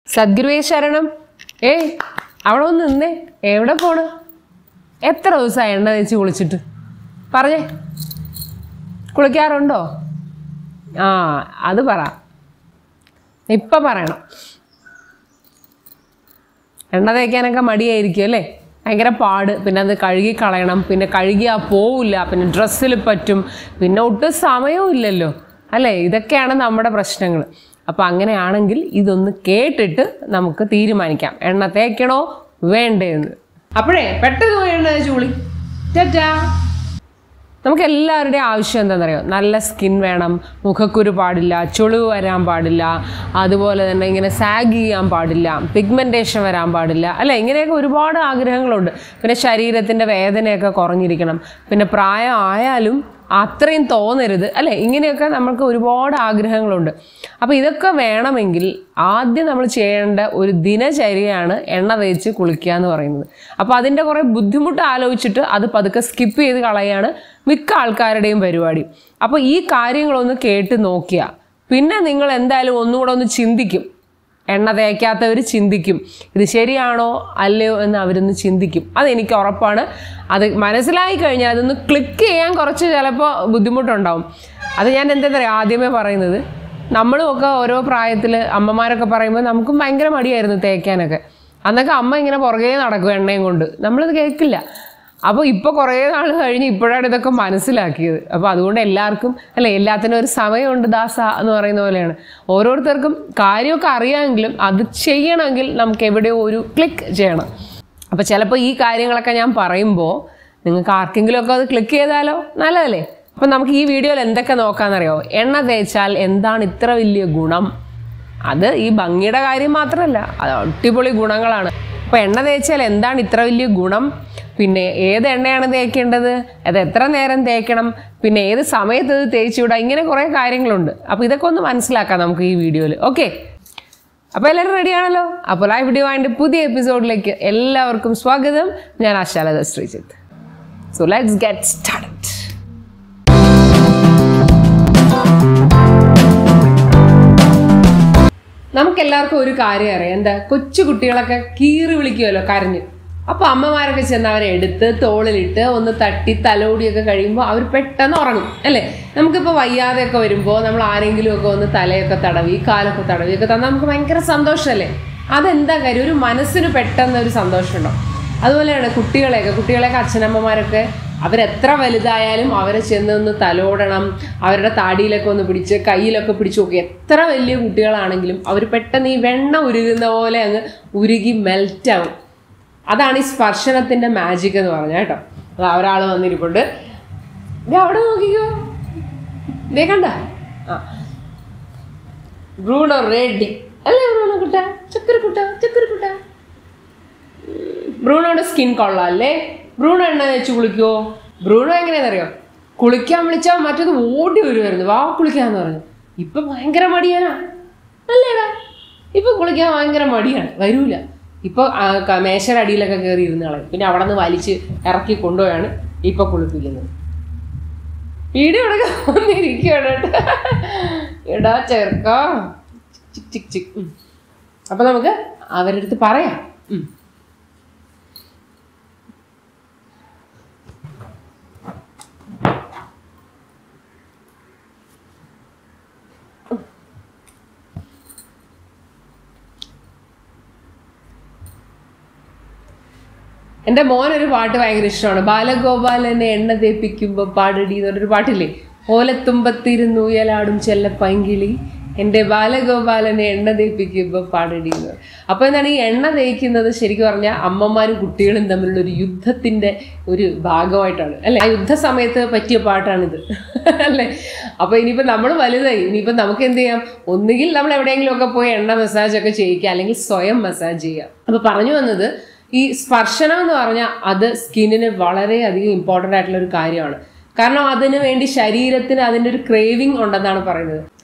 സദ്ഗുരുവേ ശരണം ഏയ് അവിടെ ഒന്ന് നിന്നേ എവിടെ പോണ് എത്ര ദിവസമായി എണ്ണ തേച്ച് കുളിച്ചിട്ട് പറഞ്ഞേ കുളിക്കാറുണ്ടോ ആ അത് പറ ഇപ്പം പറയണം എണ്ണ തേക്കാനൊക്കെ മടിയായിരിക്കും അല്ലേ ഭയങ്കര പാട് പിന്നെ അത് കഴുകി കളയണം പിന്നെ കഴുകിയാൽ പോവില്ല പിന്നെ ഡ്രസ്സിൽ പറ്റും പിന്നെ ഒട്ടും സമയവും ഇല്ലല്ലോ അല്ലേ ഇതൊക്കെയാണ് നമ്മുടെ പ്രശ്നങ്ങൾ അപ്പോൾ അങ്ങനെയാണെങ്കിൽ ഇതൊന്ന് കേട്ടിട്ട് നമുക്ക് തീരുമാനിക്കാം എണ്ണ തേക്കണോ വേണ്ടേ എന്ന് അപ്പോഴേ പെട്ടെന്ന് പോയി എണ്ണ തേച്ച് കുളി ടാറ്റാ നമുക്ക് എല്ലാവരുടെയും ആവശ്യം എന്താണെന്നറിയോ നല്ല സ്കിൻ വേണം മുഖക്കുരു പാടില്ല ചുളിവ് വരാൻ പാടില്ല അതുപോലെ തന്നെ ഇങ്ങനെ സാഗ് ചെയ്യാൻ പാടില്ല പിഗ്മെൻറ്റേഷൻ വരാൻ പാടില്ല അല്ല ഇങ്ങനെയൊക്കെ ഒരുപാട് ആഗ്രഹങ്ങളുണ്ട് പിന്നെ ശരീരത്തിൻ്റെ വേദനയൊക്കെ കുറഞ്ഞിരിക്കണം പിന്നെ പ്രായം ആയാലും അത്രയും തോന്നരുത് അല്ലേ ഇങ്ങനെയൊക്കെ നമുക്ക് ഒരുപാട് ആഗ്രഹങ്ങളുണ്ട് അപ്പോൾ ഇതൊക്കെ വേണമെങ്കിൽ ആദ്യം നമ്മൾ ചെയ്യേണ്ട ഒരു ദിനചര്യയാണ് എണ്ണ തേച്ച് കുളിക്കുക എന്ന് പറയുന്നത് അപ്പോൾ അതിൻ്റെ കുറേ ബുദ്ധിമുട്ട് ആലോചിച്ചിട്ട് അത് പതുക്കെ സ്കിപ്പ് ചെയ്ത് കളയാണ് മിക്ക ആൾക്കാരുടെയും പരിപാടി അപ്പോൾ ഈ കാര്യങ്ങളൊന്ന് കേട്ട് നോക്കിയ പിന്നെ നിങ്ങൾ എന്തായാലും ഒന്നുകൂടെ ഒന്ന് ചിന്തിക്കും എണ്ണ തേക്കാത്തവർ ചിന്തിക്കും ഇത് ശരിയാണോ അല്ലയോ എന്ന് അവരൊന്ന് ചിന്തിക്കും അതെനിക്ക് ഉറപ്പാണ് അത് മനസ്സിലായി കഴിഞ്ഞാൽ അതൊന്ന് ക്ലിക്ക് ചെയ്യാൻ കുറച്ച് ചിലപ്പോൾ ബുദ്ധിമുട്ടുണ്ടാവും അത് ഞാൻ എന്താ പറയുക ആദ്യമേ പറയുന്നത് നമ്മളുമൊക്കെ ഓരോ പ്രായത്തിൽ അമ്മമാരൊക്കെ പറയുമ്പോൾ നമുക്കും ഭയങ്കര മടിയായിരുന്നു തേക്കാനൊക്കെ അന്നൊക്കെ അമ്മ ഇങ്ങനെ പുറകെ നടക്കും എണ്ണയും കൊണ്ട് നമ്മളത് കേൾക്കില്ല അപ്പോൾ ഇപ്പോൾ കുറേ നാൾ കഴിഞ്ഞ് ഇപ്പോഴാണ് ഇതൊക്കെ മനസ്സിലാക്കിയത് അപ്പോൾ അതുകൊണ്ട് എല്ലാവർക്കും അല്ലെ എല്ലാത്തിനും ഒരു സമയമുണ്ട് ദാസ എന്ന് പറയുന്ന പോലെയാണ് ഓരോരുത്തർക്കും കാര്യമൊക്കെ അറിയാമെങ്കിലും അത് ചെയ്യണമെങ്കിൽ നമുക്ക് എവിടെയോ ഒരു ക്ലിക്ക് ചെയ്യണം അപ്പോൾ ചിലപ്പോൾ ഈ കാര്യങ്ങളൊക്കെ ഞാൻ പറയുമ്പോൾ നിങ്ങൾക്ക് ആർക്കെങ്കിലുമൊക്കെ അത് ക്ലിക്ക് ചെയ്താലോ നല്ലതല്ലേ അപ്പം നമുക്ക് ഈ വീഡിയോയിൽ എന്തൊക്കെ നോക്കാമെന്നറിയോ എണ്ണ തേച്ചാൽ എന്താണ് ഇത്ര വലിയ ഗുണം അത് ഈ ഭംഗിയുടെ കാര്യം മാത്രമല്ല അത് അടിപൊളി ഗുണങ്ങളാണ് അപ്പോൾ എണ്ണ തേച്ചാൽ എന്താണ് ഇത്ര വലിയ ഗുണം പിന്നെ ഏത് എണ്ണയാണ് തേക്കേണ്ടത് അത് എത്ര നേരം തേക്കണം പിന്നെ ഏത് സമയത്ത് ഇത് തേച്ചുവിടാം ഇങ്ങനെ കുറേ കാര്യങ്ങളുണ്ട് അപ്പോൾ ഇതൊക്കെ ഒന്ന് മനസ്സിലാക്കാം നമുക്ക് ഈ വീഡിയോയിൽ ഓക്കെ അപ്പോൾ എല്ലാവരും റെഡിയാണല്ലോ അപ്പോൾ ആ വീഡിയോ ആയിട്ട് പുതിയ എപ്പിസോഡിലേക്ക് എല്ലാവർക്കും സ്വാഗതം ഞാൻ Ashalatha Sreejith so let's get start നമുക്ക് എല്ലാവർക്കും ഒരു കാര്യം അറിയാം എന്താ കൊച്ചു കുട്ടികളൊക്കെ കീറി വിളിക്കുമല്ലോ കരഞ്ഞ് അപ്പൊ അമ്മമാരൊക്കെ ചെന്ന് അവരെ എടുത്ത് തോളിലിട്ട് ഒന്ന് തട്ടി തലോടിയൊക്കെ കഴിയുമ്പോൾ അവർ പെട്ടെന്ന് ഉറങ്ങും അല്ലേ നമുക്കിപ്പോൾ വയ്യാതെയൊക്കെ വരുമ്പോൾ നമ്മൾ ആരെങ്കിലും ഒക്കെ ഒന്ന് തലയൊക്കെ തടവി കാലൊക്കെ തടവി ഒക്കെ തന്നാൽ നമുക്ക് ഭയങ്കര സന്തോഷമല്ലേ അതെന്താ കാര്യം ഒരു മനസ്സിന് പെട്ടെന്ന് ഒരു സന്തോഷമുണ്ടോ അതുപോലെയാണ് കുട്ടികളെയൊക്കെ കുട്ടികളെയൊക്കെ അച്ഛനമ്മമാരൊക്കെ അവരെത്ര വലുതായാലും അവരെ ചെന്ന് ഒന്ന് തലോടണം അവരുടെ താടിയിലൊക്കെ ഒന്ന് പിടിച്ച് കയ്യിലൊക്കെ പിടിച്ച് നോക്കി എത്ര വലിയ കുട്ടികളാണെങ്കിലും അവർ പെട്ടെന്ന് ഈ വെണ്ണ ഉരുകുന്ന പോലെ അങ്ങ് ഉരുകി മെൽറ്റാവും അതാണ് ഈ സ്പർശനത്തിന്റെ മാജിക് എന്ന് പറഞ്ഞ കേട്ടോ അത് ഒരാൾ വന്നിരിപ്പുണ്ട് ദേ അവിടെ നോക്കിക്കോ ദേ കണ്ട ആ ബ്രൂണോ റെഡി അല്ലേ ബ്രൂണോ കുട്ട ചക്കര കുട്ട ചക്കര കുട്ട ബ്രൂണോയുടെ സ്കിൻ കൊള്ളാം അല്ലേ ബ്രൂണോ എണ്ണ തേച്ച് കുളിക്കുവോ ബ്രൂണോ എങ്ങനെയാണെന്നറിയോ കുളിക്കാൻ വിളിച്ചാൽ മറ്റത് ഓടി വരുമായിരുന്നു വാ കുളിക്കാന്ന് പറഞ്ഞു ഇപ്പൊ ഭയങ്കര മടിയാനാ അല്ലേടാ ഇപ്പൊ കുളിക്കാൻ ഭയങ്കര മടിയാണ് വരൂല ഇപ്പൊ ആ, ക- മേശയുടെ അടിയിലൊക്കെ കയറി ഇരുന്ന് കളയും പിന്നെ അവിടെ നിന്ന് വലിച്ച് ഇറക്കി കൊണ്ടുപോയാണ് ഇപ്പൊ കുളിപ്പിക്കുന്നത് വീഡിയോ എടുക്കാൻ വന്നിരിക്കുകയാണ് കേട്ടോ എടാ ചേർക്ക ചിക് ചിക് ചിക് ഉം. അപ്പൊ നമുക്ക് അവരുടെ അടുത്ത് പറയാം ഉം. എൻ്റെ മോനൊരു പാട്ട് ഭയങ്കര ഇഷ്ടമാണ് ബാലഗോപാലനെ എണ്ണ തേപ്പിക്കുമ്പോൾ പാടടി എന്ന് പറഞ്ഞൊരു പാട്ടില്ലേ ഓലത്തുമ്പത്തിരുന്നു ഉയലാടും ചെല്ല പൈങ്കിളി എൻ്റെ ബാലഗോപാലനെ എണ്ണ തേപ്പിക്കുമ്പോൾ പാടടി എന്ന് പറയും. അപ്പോൾ എന്താണ് ഈ എണ്ണ തേക്കുന്നത് ശരിക്കും പറഞ്ഞാൽ അമ്മമാരും കുട്ടികളും തമ്മിലുള്ള ഒരു യുദ്ധത്തിൻ്റെ ഒരു ഭാഗമായിട്ടാണ് അല്ലേ ആ യുദ്ധ സമയത്ത് പറ്റിയ പാട്ടാണിത് അല്ലേ അപ്പോൾ ഇനിയിപ്പോൾ നമ്മൾ വലുതായി ഇനിയിപ്പോൾ നമുക്ക് എന്ത് ചെയ്യാം ഒന്നുകിൽ നമ്മൾ എവിടെയെങ്കിലും ഒക്കെ പോയി എണ്ണ മസാജ് ഒക്കെ ചെയ്യിക്കുക അല്ലെങ്കിൽ സ്വയം മസാജ് ചെയ്യുക അപ്പോൾ പറഞ്ഞു വന്നത് ഈ സ്പർശനം എന്ന് പറഞ്ഞാൽ അത് സ്കിന്നിന് വളരെയധികം ഇമ്പോർട്ടൻ്റ് ആയിട്ടുള്ള ഒരു കാര്യമാണ് കാരണം അതിന് വേണ്ടി ശരീരത്തിന് അതിൻ്റെ ഒരു ക്രേവിങ് ഉണ്ടെന്നാണ് പറയുന്നത്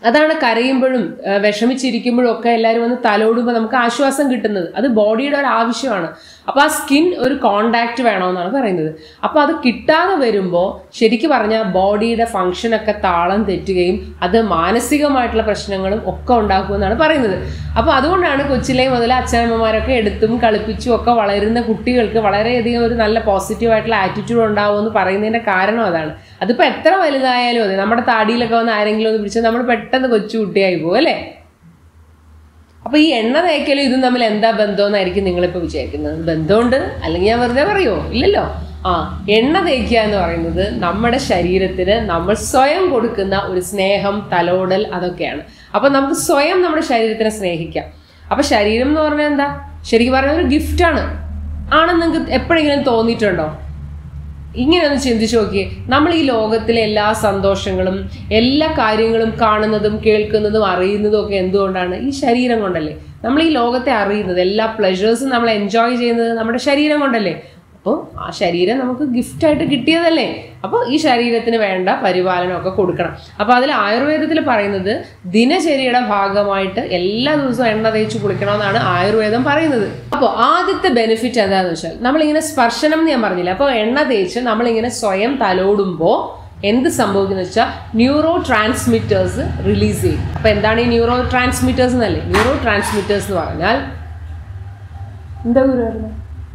അതാണ് കരയുമ്പോഴും ആ, വിഷമിച്ചിരിക്കുമ്പോഴും ഒക്കെ എല്ലാവരും വന്ന് തലോടുമ്പോൾ നമുക്ക് ആശ്വാസം കിട്ടുന്നത് അത് ബോഡിയുടെ ഒരു ആവശ്യമാണ് അപ്പോൾ ആ സ്കിൻ ഒരു കോണ്ടാക്ട് വേണമെന്നാണ് പറയുന്നത് അപ്പോൾ അത് കിട്ടാതെ വരുമ്പോൾ ശരിക്കും പറഞ്ഞാൽ ബോഡിയുടെ ഫങ്ഷനൊക്കെ താളം തെറ്റുകയും അത് മാനസികമായിട്ടുള്ള പ്രശ്നങ്ങളും ഒക്കെ ഉണ്ടാക്കുമെന്നാണ് പറയുന്നത് അപ്പോൾ അതുകൊണ്ടാണ് കൊച്ചിലെ മുതൽ അച്ഛനമ്മമാരൊക്കെ എടുത്തും കളിപ്പിച്ചും ഒക്കെ വളരുന്ന കുട്ടികൾക്ക് വളരെയധികം ഒരു നല്ല പോസിറ്റീവായിട്ടുള്ള ആറ്റിറ്റ്യൂഡ് ഉണ്ടാവുമെന്ന് പറയുന്നതിൻ്റെ കാരണം അതാണ് അതിപ്പോൾ എത്ര വലുതായാലും അതെ നമ്മുടെ താടിയിലൊക്കെ വന്ന് ആരെങ്കിലും ഒന്ന് പിടിച്ചാൽ നമ്മൾ പെട്ടെന്ന് കൊച്ചു കുട്ടിയായി പോകും അല്ലേ അപ്പൊ ഈ എണ്ണ തേക്കലും ഇതും തമ്മിൽ എന്താ ബന്ധമെന്നായിരിക്കും നിങ്ങളിപ്പോൾ വിചാരിക്കുന്നത് ബന്ധമുണ്ട് അല്ലെങ്കിൽ ഞാൻ വെറുതെ പറയുമോ ഇല്ലല്ലോ ആ എണ്ണ തേക്കുക എന്ന് പറയുന്നത് നമ്മുടെ ശരീരത്തിന് നമ്മൾ സ്വയം കൊടുക്കുന്ന ഒരു സ്നേഹം തലോടൽ അതൊക്കെയാണ് അപ്പൊ നമുക്ക് സ്വയം നമ്മുടെ ശരീരത്തിനെ സ്നേഹിക്കാം അപ്പൊ ശരീരം എന്ന് പറഞ്ഞാൽ എന്താ ശരിക്കും പറഞ്ഞാൽ ഒരു ഗിഫ്റ്റാണ് ആണെന്ന് നിങ്ങൾക്ക് എപ്പോഴെങ്കിലും തോന്നിയിട്ടുണ്ടോ ഇങ്ങനെ ഒന്ന് ചിന്തിച്ചു നോക്കിയേ നമ്മൾ ഈ ലോകത്തിലെ എല്ലാ സന്തോഷങ്ങളും എല്ലാ കാര്യങ്ങളും കാണുന്നതും കേൾക്കുന്നതും അറിയുന്നതും ഒക്കെ എന്തുകൊണ്ടാണ് ഈ ശരീരം കൊണ്ടല്ലേ നമ്മൾ ഈ ലോകത്തെ അറിയുന്നത് എല്ലാ പ്ലഷേഴ്സും നമ്മൾ എൻജോയ് ചെയ്യുന്നത് നമ്മുടെ ശരീരം കൊണ്ടല്ലേ അപ്പോൾ ആ ശരീരം നമുക്ക് ഗിഫ്റ്റായിട്ട് കിട്ടിയതല്ലേ അപ്പോൾ ഈ ശരീരത്തിന് വേണ്ട പരിപാലനമൊക്കെ കൊടുക്കണം അപ്പോൾ അതിൽ ആയുർവേദത്തിൽ പറയുന്നത് ദിനചര്യയുടെ ഭാഗമായിട്ട് എല്ലാ ദിവസവും എണ്ണ തേച്ച് കുളിക്കണമെന്നാണ് ആയുർവേദം പറയുന്നത് അപ്പോൾ ആദ്യത്തെ ബെനിഫിറ്റ് എന്താണെന്ന് വെച്ചാൽ നമ്മളിങ്ങനെ സ്പർശനം എന്ന് ഞാൻ പറഞ്ഞില്ല അപ്പോൾ എണ്ണ തേച്ച് നമ്മളിങ്ങനെ സ്വയം തലോടുമ്പോൾ എന്ത് സംഭവിക്കുന്ന വെച്ചാൽ ന്യൂറോ ട്രാൻസ്മിറ്റേഴ്സ് റിലീസ് ചെയ്യും അപ്പോൾ എന്താണ് ഈ ന്യൂറോ ട്രാൻസ്മിറ്റേഴ്സ് എന്നല്ലേ ന്യൂറോ ട്രാൻസ്മിറ്റേഴ്സ് എന്ന് പറഞ്ഞാൽ എന്താ ഗുരുവായിരുന്നു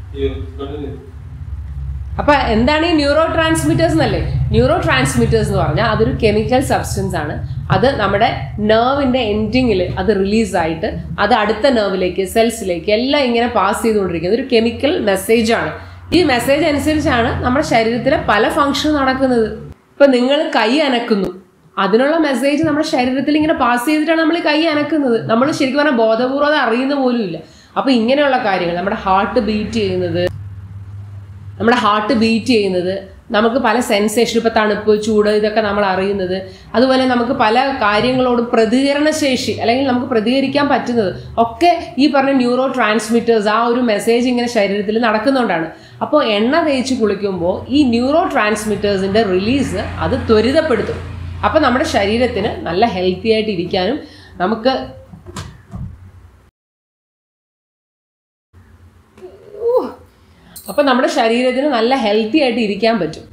അപ്പൊ എന്താണ് ഈ ന്യൂറോ ട്രാൻസ്മിറ്റേഴ്സ് എന്നല്ലേ ന്യൂറോ ട്രാൻസ്മിറ്റേഴ്സ് എന്ന് പറഞ്ഞാൽ അതൊരു കെമിക്കൽ സബ്സ്റ്റൻസ് ആണ് അത് നമ്മുടെ നെർവിന്റെ എൻഡിങ്ങിൽ അത് റിലീസ് ആയിട്ട് അത് അടുത്ത നെർവിലേക്ക് സെൽസിലേക്ക് എല്ലാം ഇങ്ങനെ പാസ് ചെയ്തുകൊണ്ടിരിക്കുന്നത് ഒരു കെമിക്കൽ മെസ്സേജ് ആണ് ഈ മെസ്സേജ് അനുസരിച്ചാണ് നമ്മുടെ ശരീരത്തിലെ പല ഫങ്ഷൻ നടക്കുന്നത് ഇപ്പൊ നിങ്ങൾ കൈ അനക്കുന്നു അതിനുള്ള മെസ്സേജ് നമ്മുടെ ശരീരത്തിൽ ഇങ്ങനെ പാസ് ചെയ്തിട്ടാണ് നമ്മൾ ഈ കൈ അനക്കുന്നത് നമ്മൾ ശരിക്കും പറഞ്ഞാൽ ബോധപൂർവ്വം അത് അറിയുന്ന പോലും ഇല്ല അപ്പൊ ഇങ്ങനെയുള്ള കാര്യങ്ങൾ നമ്മുടെ ഹാർട്ട് ബീറ്റ് ചെയ്യുന്നത് നമ്മുടെ ഹാർട്ട് ബീറ്റ് ചെയ്യുന്നത് നമുക്ക് പല സെൻസേഷൻ ഇപ്പോൾ തണുപ്പ് ചൂട് ഇതൊക്കെ നമ്മൾ അറിയുന്നത് അതുപോലെ നമുക്ക് പല കാര്യങ്ങളോടും പ്രതികരണശേഷി അല്ലെങ്കിൽ നമുക്ക് പ്രതികരിക്കാൻ പറ്റുന്നത് ഒക്കെ ഈ പറഞ്ഞ ന്യൂറോ ട്രാൻസ്മിറ്റേഴ്സ് ആ ഒരു മെസ്സേജ് ഇങ്ങനെ ശരീരത്തിൽ നടക്കുന്നുണ്ടാണ് അപ്പോൾ എണ്ണ തേച്ച് കുളിക്കുമ്പോൾ ഈ ന്യൂറോ ട്രാൻസ്മിറ്റേഴ്സിൻ്റെ റിലീസ് അത് ത്വരിതപ്പെടുത്തും അപ്പോൾ നമ്മുടെ ശരീരത്തിന് നല്ല ഹെൽത്തി ആയിട്ട് ഇരിക്കാനും നമുക്ക് അപ്പം നമ്മുടെ ശരീരത്തിന് നല്ല ഹെൽത്തി ആയിട്ട് ഇരിക്കാൻ പറ്റും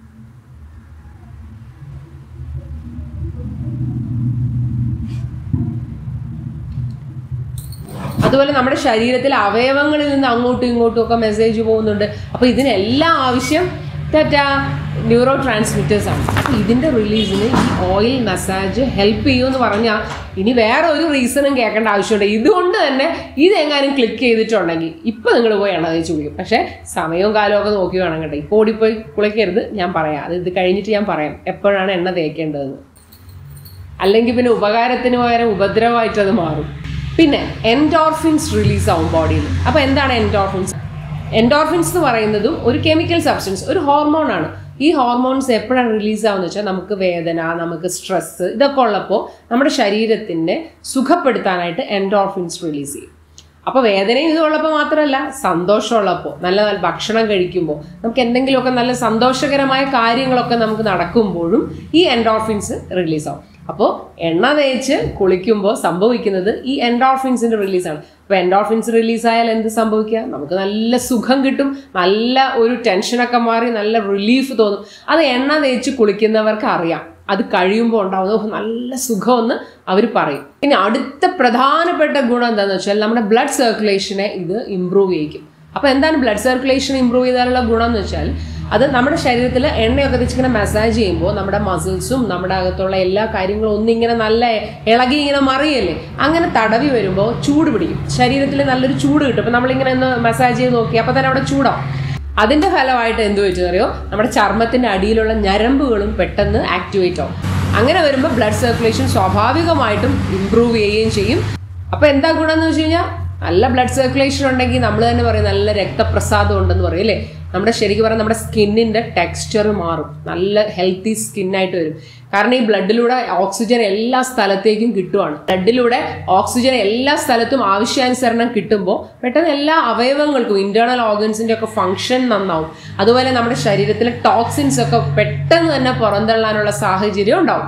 അതുപോലെ നമ്മുടെ ശരീരത്തിലെ അവയവങ്ങളിൽ നിന്ന് അങ്ങോട്ടും ഇങ്ങോട്ടും ഒക്കെ മെസ്സേജ് പോകുന്നുണ്ട് അപ്പോൾ ഇതിനെല്ലാം ആവശ്യം തെറ്റാ ന്യൂറോ ട്രാൻസ്മിറ്റേഴ്സ് ആണ് അപ്പോൾ ഇതിൻ്റെ റിലീസിന് ഈ ഓയിൽ മസാജ് ഹെൽപ്പ് ചെയ്യുമെന്ന് പറഞ്ഞാൽ ഇനി വേറെ ഒരു റീസണും കേൾക്കേണ്ട ആവശ്യമുണ്ട് ഇതുകൊണ്ട് തന്നെ ഇതെങ്ങാനും ക്ലിക്ക് ചെയ്തിട്ടുണ്ടെങ്കിൽ ഇപ്പം നിങ്ങൾ പോയി എണ്ണ തേച്ച് കുളിക്കും പക്ഷേ സമയവും കാലവും ഒക്കെ നോക്കി വേണം കേട്ടോ ഇപ്പോൾ ഓടിപ്പോയി കുളിക്കരുത് ഞാൻ പറയാം അത് ഇത് കഴിഞ്ഞിട്ട് ഞാൻ പറയാം എപ്പോഴാണ് എണ്ണ തേക്കേണ്ടതെന്ന് അല്ലെങ്കിൽ പിന്നെ ഉപകാരത്തിന് പകരം ഉപദ്രവമായിട്ട് അത് മാറും പിന്നെ എൻഡോർഫിൻസ് റിലീസ് ആവും ബോഡിയിൽ അപ്പോൾ എന്താണ് എൻഡോർഫിൻസ് എൻഡോർഫിൻസ് എന്ന് പറയുന്നതും ഒരു കെമിക്കൽ സബ്സ്റ്റൻസ് ഒരു ഹോർമോൺ ആണ് ഈ ഹോർമോൺസ് എപ്പോഴാണ് റിലീസ് ആവുന്നത് വെച്ചാൽ നമുക്ക് വേദന നമുക്ക് സ്ട്രെസ് ഇതൊക്കെ ഉള്ളപ്പോൾ നമ്മുടെ ശരീരത്തിനെ സുഖപ്പെടുത്താനായിട്ട് എൻഡോർഫിൻസ് റിലീസ് ചെയ്യും അപ്പോൾ വേദനയും ഇതുള്ളപ്പോൾ മാത്രമല്ല സന്തോഷമുള്ളപ്പോൾ നല്ല നല്ല ഭക്ഷണം കഴിക്കുമ്പോൾ നമുക്ക് എന്തെങ്കിലുമൊക്കെ നല്ല സന്തോഷകരമായ കാര്യങ്ങളൊക്കെ നമുക്ക് നടക്കുമ്പോഴും ഈ എൻഡോർഫിൻസ് റിലീസ് ആവും അപ്പോൾ എണ്ണ തേച്ച് കുളിക്കുമ്പോൾ സംഭവിക്കുന്നത് ഈ എൻഡോർഫിൻസിന്റെ റിലീസാണ് അപ്പോൾ എൻഡോർഫിൻസ് റിലീസായാൽ എന്ത് സംഭവിക്കുക നമുക്ക് നല്ല സുഖം കിട്ടും നല്ല ഒരു ടെൻഷനൊക്കെ മാറി നല്ല റിലീഫ് തോന്നും അത് എണ്ണ തേച്ച് കുളിക്കുന്നവർക്ക് അറിയാം അത് കഴിയുമ്പോൾ ഉണ്ടാവുന്ന "ഓ, നല്ല സുഖമെന്ന് അവർ പറയും ഇനി അടുത്ത പ്രധാനപ്പെട്ട ഗുണം എന്താണെന്ന് വെച്ചാൽ നമ്മുടെ ബ്ലഡ് സർക്കുലേഷനെ ഇത് ഇമ്പ്രൂവ് ചെയ്യിക്കും അപ്പോൾ എന്താണ് ബ്ലഡ് സർക്കുലേഷൻ ഇമ്പ്രൂവ് ചെയ്താലുള്ള ഗുണം എന്ന് വെച്ചാൽ അത് നമ്മുടെ ശരീരത്തിൽ എണ്ണയൊക്കെ വെച്ചിങ്ങനെ മസാജ് ചെയ്യുമ്പോൾ നമ്മുടെ മസിൽസും നമ്മുടെ അകത്തുള്ള എല്ലാ കാര്യങ്ങളും ഒന്നിങ്ങനെ നല്ല ഇളകി ഇങ്ങനെ മറിയല്ലേ അങ്ങനെ തടവി വരുമ്പോൾ ചൂട് പിടിക്കും ശരീരത്തിൽ നല്ലൊരു ചൂട് കിട്ടും അപ്പോൾ നമ്മളിങ്ങനെ ഒന്ന് മസാജ് ചെയ്ത് നോക്കി അപ്പോൾ തന്നെ അവിടെ ചൂടാവും അതിന്റെ ഫലമായിട്ട് എന്ത് പറ്റുന്നറിയോ നമ്മുടെ ചർമ്മത്തിന്റെ അടിയിലുള്ള ഞരമ്പുകളും പെട്ടെന്ന് ആക്ടിവേറ്റ് ആവും അങ്ങനെ വരുമ്പോൾ ബ്ലഡ് സർക്കുലേഷൻ സ്വാഭാവികമായിട്ടും ഇമ്പ്രൂവ് ചെയ്യുകയും ചെയ്യും അപ്പോൾ എന്താ ഗുണം എന്ന് വെച്ച് കഴിഞ്ഞാൽ നല്ല ബ്ലഡ് സർക്കുലേഷൻ ഉണ്ടെങ്കിൽ നമ്മൾ തന്നെ പറയും നല്ല രക്തപ്രസാദം ഉണ്ടെന്ന് പറയും അല്ലേ നമ്മുടെ ശരിക്കും പറഞ്ഞാൽ നമ്മുടെ സ്കിന്നിന്റെ ടെക്സ്ചർ മാറും നല്ല ഹെൽത്തി സ്കിന്നായിട്ട് വരും കാരണം ഈ ബ്ലഡിലൂടെ ഓക്സിജൻ എല്ലാ സ്ഥലത്തേക്കും കിട്ടുവാണ് ബ്ലഡിലൂടെ ഓക്സിജൻ എല്ലാ സ്ഥലത്തും ആവശ്യാനുസരണം കിട്ടുമ്പോൾ പെട്ടെന്ന് എല്ലാ അവയവങ്ങൾക്കും ഇന്റേണൽ ഓർഗൻസിന്റെ ഒക്കെ ഫങ്ഷൻ നന്നാവും അതുപോലെ നമ്മുടെ ശരീരത്തിലെ ടോക്സിൻസ് ഒക്കെ പെട്ടെന്ന് തന്നെ പുറന്തള്ളാനുള്ള സാഹചര്യം ഉണ്ടാവും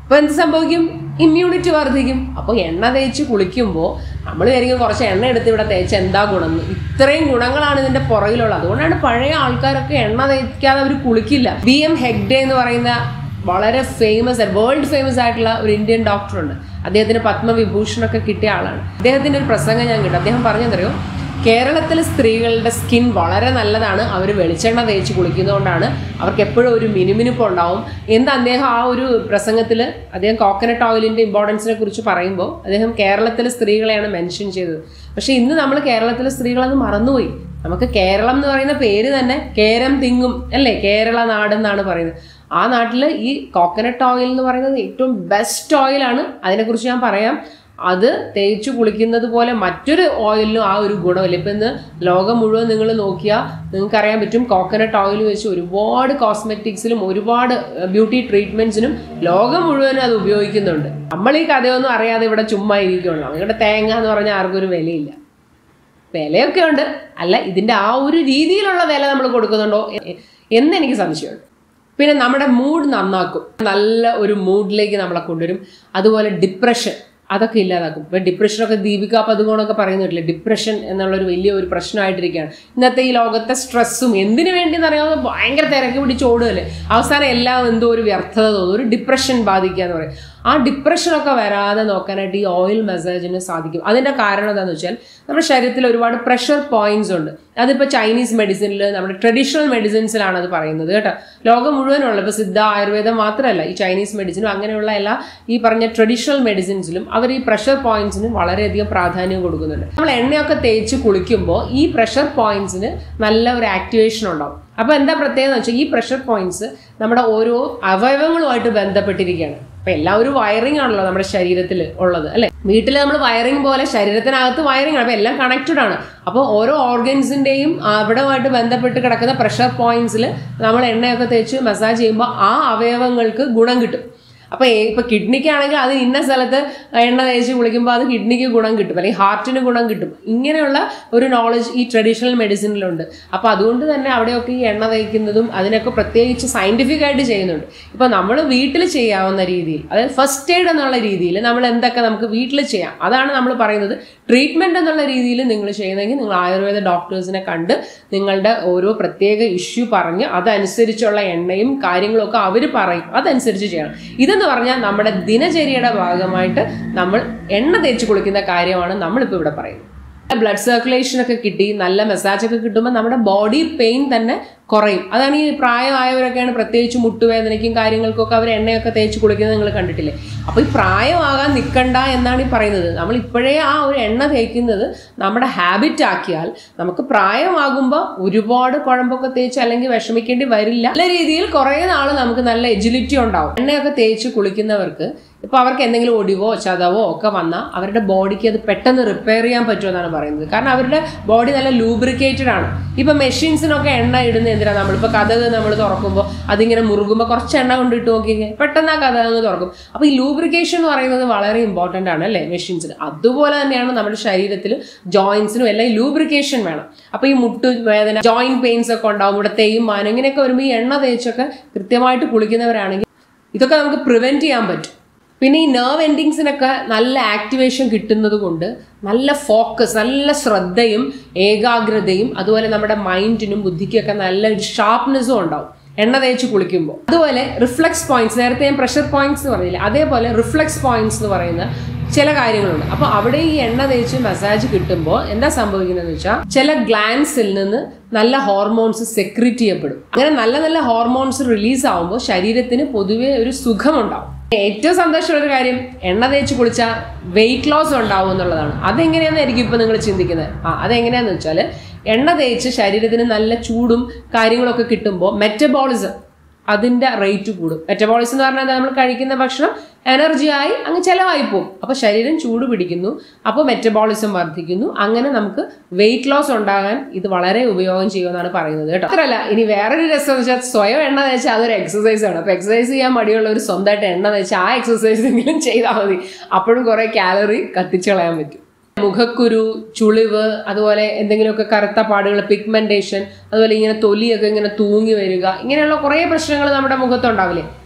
അപ്പോൾ എന്ത് സംഭവിക്കും ഇമ്മ്യൂണിറ്റി വർദ്ധിക്കും അപ്പോൾ എണ്ണ തേച്ച് കുളിക്കുമ്പോൾ നമ്മൾ വിചാരിക്കും കുറച്ച് എണ്ണ എടുത്ത് ഇവിടെ തേച്ച് എന്താ ഗുണം എന്ന്. ഇത്രയും ഗുണങ്ങളാണ് ഇതിന്റെ പുറകിലുള്ളത് അതുകൊണ്ടാണ് പഴയ ആൾക്കാരൊക്കെ എണ്ണ തേക്കാതെ അവർ കുളിക്കില്ല ബി എം ഹെഗ്ഡെ എന്ന് പറയുന്ന വളരെ ഫേമസ് വേൾഡ് ഫേമസ് ആയിട്ടുള്ള ഒരു ഇന്ത്യൻ ഡോക്ടറുണ്ട് അദ്ദേഹത്തിന് പത്മവിഭൂഷണൊക്കെ കിട്ടിയ ആളാണ് അദ്ദേഹത്തിന്റെ ഒരു പ്രസംഗം ഞാൻ കിട്ടും അദ്ദേഹം പറഞ്ഞെന്തറിയോ കേരളത്തിലെ സ്ത്രീകളുടെ സ്കിൻ വളരെ നല്ലതാണ് അവർ വെളിച്ചെണ്ണ തേച്ച് കുളിക്കുന്നതുകൊണ്ടാണ് അവർക്ക് എപ്പോഴും ഒരു മിനുമിനുപ്പ് ഉണ്ടാവും എന്ന് അദ്ദേഹം ആ ഒരു പ്രസംഗത്തിൽ അദ്ദേഹം കോക്കനട്ട് ഓയിലിൻ്റെ ഇമ്പോർട്ടൻസിനെ കുറിച്ച് പറയുമ്പോൾ അദ്ദേഹം കേരളത്തിലെ സ്ത്രീകളെയാണ് മെൻഷൻ ചെയ്തത് പക്ഷേ ഇന്ന് നമ്മൾ കേരളത്തിലെ സ്ത്രീകളത് മറന്നുപോയി നമുക്ക് കേരളം എന്ന് പറയുന്ന പേര് തന്നെ കേരം തിങ്ങും അല്ലേ കേരള നാട് എന്നാണ് പറയുന്നത് ആ നാട്ടിൽ ഈ കോക്കനട്ട് ഓയിൽ എന്ന് പറയുന്നത് ഏറ്റവും ബെസ്റ്റ് ഓയിലാണ് അതിനെക്കുറിച്ച് ഞാൻ പറയാം അത് തേച്ച് കുളിക്കുന്നത് പോലെ മറ്റൊരു ഓയിലിനും ആ ഒരു ഗുണമില്ല ഇപ്പം ഇന്ന് ലോകം മുഴുവൻ നിങ്ങൾ നോക്കിയാൽ നിങ്ങൾക്ക് അറിയാൻ പറ്റും കോക്കനട്ട് ഓയിൽ വെച്ച് ഒരുപാട് കോസ്മെറ്റിക്സിലും ഒരുപാട് ബ്യൂട്ടി ട്രീറ്റ്മെന്റ്സിനും ലോകം മുഴുവനും അത് ഉപയോഗിക്കുന്നുണ്ട് നമ്മൾ ഈ കഥയൊന്നും അറിയാതെ ഇവിടെ ചുമ്മാ ഇരിക്കുകയുള്ളൂ ഇവിടെ തേങ്ങ എന്ന് പറഞ്ഞാൽ ആർക്കും ഒരു വിലയില്ല വിലയൊക്കെ ഉണ്ട് അല്ല ഇതിന്റെ ആ ഒരു രീതിയിലുള്ള വില നമ്മൾ കൊടുക്കുന്നുണ്ടോ എ- എന്ന് എനിക്ക് സംശയമുണ്ട് പിന്നെ നമ്മുടെ മൂഡ് നന്നാക്കും നല്ല ഒരു മൂഡിലേക്ക് നമ്മളെ കൊണ്ടുവരും അതുപോലെ ഡിപ്രഷൻ അതൊക്കെ ഇല്ലാതാക്കും ഇപ്പം ഡിപ്രഷനൊക്കെ ദീപിക പതുകോണൊക്കെ പറയുന്നില്ലേ ഡിപ്രഷൻ എന്നുള്ളൊരു വലിയ ഒരു പ്രശ്നമായിട്ടിരിക്കുകയാണ് ഇന്നത്തെ ഈ ലോകത്തെ സ്ട്രെസ്സും എന്തിനു വേണ്ടി അറിയാവുന്ന ഭയങ്കര തിരക്ക് പിടിച്ച് ഓടുകയല്ലേ അവസാനം എല്ലാം എന്തോ ഒരു വ്യർത്ഥത തോന്നും ഒരു ഡിപ്രഷൻ ബാധിക്കുക എന്ന് പറയും ആ ഡിപ്രഷനൊക്കെ വരാതെ നോക്കാനായിട്ട് ഈ ഓയിൽ മസാജിന് സാധിക്കും അതിൻ്റെ കാരണം എന്താണെന്ന് വെച്ചാൽ നമ്മുടെ ശരീരത്തിൽ ഒരുപാട് പ്രഷർ പോയിന്റ്സ് ഉണ്ട് അതിപ്പോൾ ചൈനീസ് മെഡിസിനിൽ നമ്മുടെ ട്രഡീഷണൽ മെഡിസിൻസിലാണ് അത് പറയുന്നത് കേട്ടോ ലോകം മുഴുവനുള്ള ഇപ്പോൾ സിദ്ധ ആയുർവേദം മാത്രമല്ല ഈ ചൈനീസ് മെഡിസിനും അങ്ങനെയുള്ള എല്ലാ ഈ പറഞ്ഞ ട്രഡീഷണൽ മെഡിസിൻസിലും അവർ ഈ പ്രഷർ പോയിന്റ്സിന് വളരെയധികം പ്രാധാന്യം കൊടുക്കുന്നുണ്ട് നമ്മൾ എണ്ണയൊക്കെ തേച്ച് കുളിക്കുമ്പോൾ ഈ പ്രഷർ പോയിന്റ്സിന് നല്ല ഒരു ആക്ടിവേഷൻ ഉണ്ടാവും അപ്പോൾ എന്താ പ്രത്യേകത എന്ന് വെച്ചാൽ ഈ പ്രഷർ പോയിന്റ്സ് നമ്മുടെ ഓരോ അവയവങ്ങളുമായിട്ട് ബന്ധപ്പെട്ടിരിക്കുകയാണ് അപ്പൊ എല്ലാം ഒരു വയറിംഗ് ആണല്ലോ നമ്മുടെ ശരീരത്തിൽ ഉള്ളത് അല്ലെ വീട്ടിൽ നമ്മൾ വയറിംഗ് പോലെ ശരീരത്തിനകത്ത് വയറിംഗ് ആണ് അപ്പൊ എല്ലാം കണക്റ്റഡ് ആണ് അപ്പോൾ ഓരോ ഓർഗൻസിന്റെയും അവിടമായിട്ട് ബന്ധപ്പെട്ട് കിടക്കുന്ന പ്രഷർ പോയിന്റ്സിൽ നമ്മൾ എണ്ണയൊക്കെ തേച്ച് മസാജ് ചെയ്യുമ്പോൾ ആ അവയവങ്ങൾക്ക് ഗുണം കിട്ടും അപ്പൊ ഏ- ഇപ്പൊ കിഡ്നിക്കാണെങ്കിൽ അത് ഇന്ന സ്ഥലത്ത് എണ്ണ തേച്ച് കുളിക്കുമ്പോൾ അത് കിഡ്നിക്ക് ഗുണം കിട്ടും അല്ലെങ്കിൽ ഹാർട്ടിന് ഗുണം കിട്ടും ഇങ്ങനെയുള്ള ഒരു നോളജ് ഈ ട്രഡീഷണൽ മെഡിസിനിലുണ്ട് അപ്പൊ അതുകൊണ്ട് തന്നെ അവിടെയൊക്കെ ഈ എണ്ണ തേക്കുന്നതും അതിനൊക്കെ പ്രത്യേകിച്ച് സയന്റിഫിക് ആയിട്ട് ചെയ്യുന്നുണ്ട് ഇപ്പൊ നമ്മൾ വീട്ടിൽ ചെയ്യാവുന്ന രീതിയിൽ അതായത് ഫസ്റ്റ് എയ്ഡ് എന്നുള്ള രീതിയിൽ നമ്മൾ എന്തൊക്കെ നമുക്ക് വീട്ടിൽ ചെയ്യാം അതാണ് നമ്മൾ പറയുന്നത് ട്രീറ്റ്മെന്റ് എന്നുള്ള രീതിയിൽ നിങ്ങൾ ചെയ്യുന്നെങ്കിൽ നിങ്ങൾ ആയുർവേദ ഡോക്ടേഴ്സിനെ കണ്ട് നിങ്ങളുടെ ഓരോ പ്രത്യേക ഇഷ്യൂ പറഞ്ഞ് അതനുസരിച്ചുള്ള എണ്ണയും കാര്യങ്ങളും ഒക്കെ അവർ പറയും അതനുസരിച്ച് ചെയ്യണം ഇതെന്ന് പറഞ്ഞാൽ നമ്മുടെ ദിനചര്യയുടെ ഭാഗമായിട്ട് നമ്മൾ എണ്ണ തേച്ച് കുളിക്കുന്ന കാര്യമാണ് നമ്മളിപ്പോൾ ഇവിടെ പറയുന്നത് ബ്ലഡ് സർക്കുലേഷൻ ഒക്കെ കിട്ടി നല്ല മസാജ് ഒക്കെ കിട്ടുമ്പോൾ നമ്മുടെ ബോഡി പെയിൻ തന്നെ കുറയും അതാണ് ഈ പ്രായമായവരൊക്കെയാണ് പ്രത്യേകിച്ച് മുട്ടുവേദനയ്ക്കും കാര്യങ്ങൾക്കൊക്കെ അവർ എണ്ണയൊക്കെ തേച്ച് കുളിക്കുന്നത് നിങ്ങൾ കണ്ടിട്ടില്ലേ അപ്പോൾ ഈ പ്രായമാകാൻ നിൽക്കണ്ട എന്നാണ് ഈ പറയുന്നത് നമ്മൾ ഇപ്പോഴേ ആ ഒരു എണ്ണ തേക്കുന്നത് നമ്മുടെ ഹാബിറ്റ് ആക്കിയാൽ നമുക്ക് പ്രായമാകുമ്പോൾ ഒരുപാട് കുഴമ്പൊക്കെ തേച്ച് അല്ലെങ്കിൽ വിഷമിക്കേണ്ടി വരില്ല നല്ല രീതിയിൽ കുറേ നാൾ നമുക്ക് നല്ല എജിലിറ്റി ഉണ്ടാവും എണ്ണയൊക്കെ തേച്ച് കുളിക്കുന്നവർക്ക് ഇപ്പൊ അവർക്ക് എന്തെങ്കിലും ഒടിവോ ചതവോ ഒക്കെ വന്നാൽ അവരുടെ ബോഡിക്ക് അത് പെട്ടെന്ന് റിപ്പയർ ചെയ്യാൻ പറ്റുമെന്നാണ് പറയുന്നത് കാരണം അവരുടെ ബോഡി നല്ല ലൂബ്രിക്കേറ്റഡ് ആണ് ഇപ്പൊ മെഷീൻസിനൊക്കെ എണ്ണ ഇടുന്ന എന്തിനാ നമ്മളിപ്പോൾ കഥക് നമ്മൾ തുറക്കുമ്പോൾ അതിങ്ങനെ മുറുകുമ്പോൾ കുറച്ച് എണ്ണ കൊണ്ടിട്ട് നോക്കിക്കേ പെട്ടെന്ന് ആ കഥക് തുറക്കും അപ്പൊ ഈ ലൂബ്രിക്കേഷൻ എന്ന് പറയുന്നത് വളരെ ഇമ്പോർട്ടൻ്റ് ആണ് അല്ലേ മെഷീൻസിന് അതുപോലെ തന്നെയാണ് നമ്മുടെ ശരീരത്തിൽ ജോയിൻസിനും എല്ലാം ലൂബ്രിക്കേഷൻ വേണം അപ്പൊ ഈ മുട്ട് വേദന ജോയിന്റ് പെയിൻസ് ഒക്കെ ഉണ്ടാവും ഇവിടെ തേയ്മാനം ഇങ്ങനെയൊക്കെ വരുമ്പോൾ ഈ എണ്ണ തേച്ചൊക്കെ കൃത്യമായിട്ട് കുളിക്കുന്നവരാണെങ്കിൽ ഇതൊക്കെ നമുക്ക് പ്രിവെന്റ് ചെയ്യാൻ പറ്റും പിന്നെ ഈ നെർവ് എൻഡിങ്സിനൊക്കെ നല്ല ആക്ടിവേഷൻ കിട്ടുന്നത് കൊണ്ട് നല്ല ഫോക്കസ് നല്ല ശ്രദ്ധയും ഏകാഗ്രതയും അതുപോലെ നമ്മുടെ മൈൻഡിനും ബുദ്ധിക്കൊക്കെ നല്ല ഒരു ഷാർപ്നെസ്സും ഉണ്ടാവും എണ്ണ തേച്ച് കുളിക്കുമ്പോൾ അതുപോലെ റിഫ്ലക്സ് പോയിന്റ്സ് നേരത്തെ ഞാൻ പ്രഷർ പോയിന്റ്സ് എന്ന് പറഞ്ഞില്ല അതേപോലെ റിഫ്ലക്സ് പോയിന്റ്സ് എന്ന് പറയുന്ന ചില കാര്യങ്ങളുണ്ട് അപ്പൊ അവിടെ ഈ എണ്ണ തേച്ച് മസാജ് കിട്ടുമ്പോൾ എന്താ സംഭവിക്കുന്നതെന്ന് വെച്ചാൽ ചില ഗ്ലാൻസിൽ നിന്ന് നല്ല ഹോർമോൺസ് സെക്രീറ്റ് ചെയ്യപ്പെടും അങ്ങനെ നല്ല നല്ല ഹോർമോൺസ് റിലീസ് ആവുമ്പോൾ ശരീരത്തിന് പൊതുവെ ഒരു സുഖമുണ്ടാവും ഏറ്റവും സന്തോഷമുള്ള ഒരു കാര്യം എണ്ണ തേച്ച് കുളിച്ചാൽ വെയിറ്റ് ലോസ് ഉണ്ടാവും എന്നുള്ളതാണ് അതെങ്ങനെയാണെന്നായിരിക്കും ഇപ്പൊ നിങ്ങൾ ചിന്തിക്കുന്നത് ആ അതെങ്ങനെയാന്ന് വെച്ചാൽ എണ്ണ തേച്ച് ശരീരത്തിന് നല്ല ചൂടും കാര്യങ്ങളൊക്കെ കിട്ടുമ്പോൾ മെറ്റബോളിസം അതിന്റെ റേറ്റ് കൂടും മെറ്റബോളിസം എന്ന് പറഞ്ഞാൽ നമ്മൾ കഴിക്കുന്ന ഭക്ഷണം എനർജി ആയി അങ്ങ് ചിലവായി പോകും അപ്പോൾ ശരീരം ചൂട് പിടിക്കുന്നു അപ്പോൾ മെറ്റബോളിസം വർദ്ധിക്കുന്നു അങ്ങനെ നമുക്ക് വെയിറ്റ് ലോസ് ഉണ്ടാകാൻ ഇത് വളരെ ഉപയോഗം ചെയ്യുമെന്നാണ് പറയുന്നത് കേട്ടോ അത്രല്ല ഇനി വേറൊരു രസം എന്ന് വെച്ചാൽ സ്വയം എണ്ണ തേച്ചാൽ അതൊരു എക്സസൈസ് ആണ് അപ്പോൾ എക്സസൈസ് ചെയ്യാൻ മടിയുള്ളവർ സ്വന്തമായിട്ട് എണ്ണ തേച്ച് ആ എക്സസൈസ് എങ്കിലും ചെയ്താൽ മതി അപ്പോഴും കുറേ കാലറി കത്തിച്ച് കളയാൻ പറ്റും മുഖക്കുരു ചുളിവ് അതുപോലെ എന്തെങ്കിലുമൊക്കെ കറുത്ത പാടുകൾ പിഗ്മെന്റേഷൻ അതുപോലെ ഇങ്ങനെ തൊലിയൊക്കെ ഇങ്ങനെ തൂങ്ങി വരിക ഇങ്ങനെയുള്ള കുറേ പ്രശ്നങ്ങൾ നമ്മുടെ മുഖത്തുണ്ടാവില്ലേ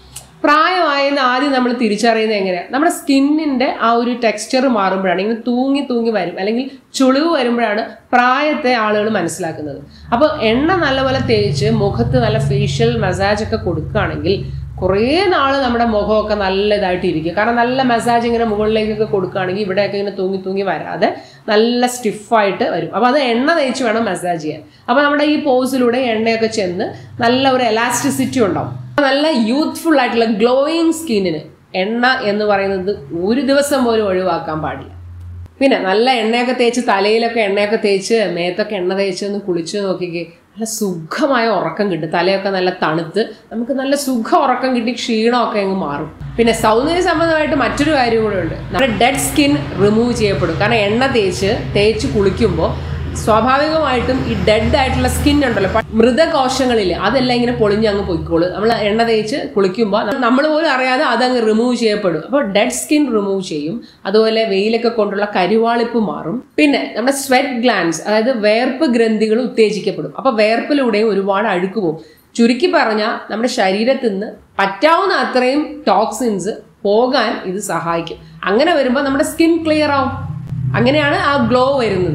പ്രായമായെന്ന് ആദ്യം നമ്മൾ തിരിച്ചറിയുന്നത് എങ്ങനെയാണ് നമ്മുടെ സ്കിന്നിന്റെ ആ ഒരു ടെക്സ്ചർ മാറുമ്പോഴാണ് ഇങ്ങനെ തൂങ്ങി തൂങ്ങി വരും അല്ലെങ്കിൽ ചുളിവ് വരുമ്പോഴാണ് പ്രായത്തെ ആളുകൾ മനസ്സിലാക്കുന്നത് അപ്പോൾ എണ്ണ നല്ലപോലെ തേച്ച് മുഖത്ത് നല്ല ഫേഷ്യൽ മസാജ് ഒക്കെ കൊടുക്കുകയാണെങ്കിൽ കുറേ നാൾ നമ്മുടെ മുഖമൊക്കെ നല്ല ഇതായിട്ട് ഇരിക്കും കാരണം നല്ല മസാജ് ഇങ്ങനെ മുകളിലേക്കൊക്കെ കൊടുക്കുകയാണെങ്കിൽ ഇവിടെയൊക്കെ ഇങ്ങനെ തൂങ്ങി തൂങ്ങി വരാതെ നല്ല സ്റ്റിഫായിട്ട് വരും അപ്പോൾ അത് എണ്ണ തേച്ച് വേണം മസാജ് ചെയ്യാൻ അപ്പോൾ നമ്മുടെ ഈ പോസിലൂടെ എണ്ണയൊക്കെ ചെന്ന് നല്ല ഒരു എലാസ്റ്റിസിറ്റി ഉണ്ടാവും നല്ല യൂത്ത്ഫുൾ ആയിട്ടുള്ള ഗ്ലോയിങ് സ്കിന്നിന് എണ്ണ എന്ന് പറയുന്നത് ഒരു ദിവസം പോലും ഒഴിവാക്കാൻ പാടില്ല പിന്നെ നല്ല എണ്ണയൊക്കെ തേച്ച് തലയിലൊക്കെ എണ്ണയൊക്കെ തേച്ച് മേത്തൊക്കെ എണ്ണ തേച്ച് ഒന്ന് കുളിച്ച് നോക്കിക്കേ നല്ല സുഖമായ ഉറക്കം കിട്ടും തലയൊക്കെ നല്ല തണുത്ത് നമുക്ക് നല്ല സുഖ ഉറക്കം കിട്ടി ക്ഷീണമൊക്കെ അങ്ങ് മാറും പിന്നെ സൗന്ദര്യ സംബന്ധമായിട്ട് മറ്റൊരു കാര്യം കൂടെ ഉണ്ട് നമ്മുടെ ഡെഡ് സ്കിൻ റിമൂവ് ചെയ്യപ്പെടും കാരണം എണ്ണ തേച്ച് തേച്ച് കുളിക്കുമ്പോൾ സ്വാഭാവികമായിട്ടും ഈ ഡെഡ് ആയിട്ടുള്ള സ്കിൻ ഉണ്ടല്ലോ പ- മൃതകോശങ്ങളില്ലേ അതെല്ലാം ഇങ്ങനെ പൊളിഞ്ഞ് അങ്ങ് പൊയ്ക്കോളൂ നമ്മൾ എണ്ണ തേച്ച് കുളിക്കുമ്പോൾ നമ്മൾ പോലും അറിയാതെ അതങ്ങ് റിമൂവ് ചെയ്യപ്പെടും അപ്പോൾ ഡെഡ് സ്കിൻ റിമൂവ് ചെയ്യും അതുപോലെ വെയിലൊക്കെ കൊണ്ടുള്ള കരുവാളിപ്പ് മാറും പിന്നെ നമ്മുടെ സ്വെറ്റ് ഗ്ലാൻസ് അതായത് വേർപ്പ് ഗ്രന്ഥികൾ ഉത്തേജിക്കപ്പെടും അപ്പോൾ വേർപ്പിലൂടെയും ഒരുപാട് അഴുക്ക് പോകും ചുരുക്കി പറഞ്ഞാൽ നമ്മുടെ ശരീരത്തിൽ നിന്ന് പറ്റാവുന്ന അത്രയും ടോക്സിൻസ് പോകാൻ ഇത് സഹായിക്കും അങ്ങനെ വരുമ്പോൾ നമ്മുടെ സ്കിൻ ക്ലിയർ ആവും അങ്ങനെയാണ് ആ ഗ്ലോ വരുന്നത്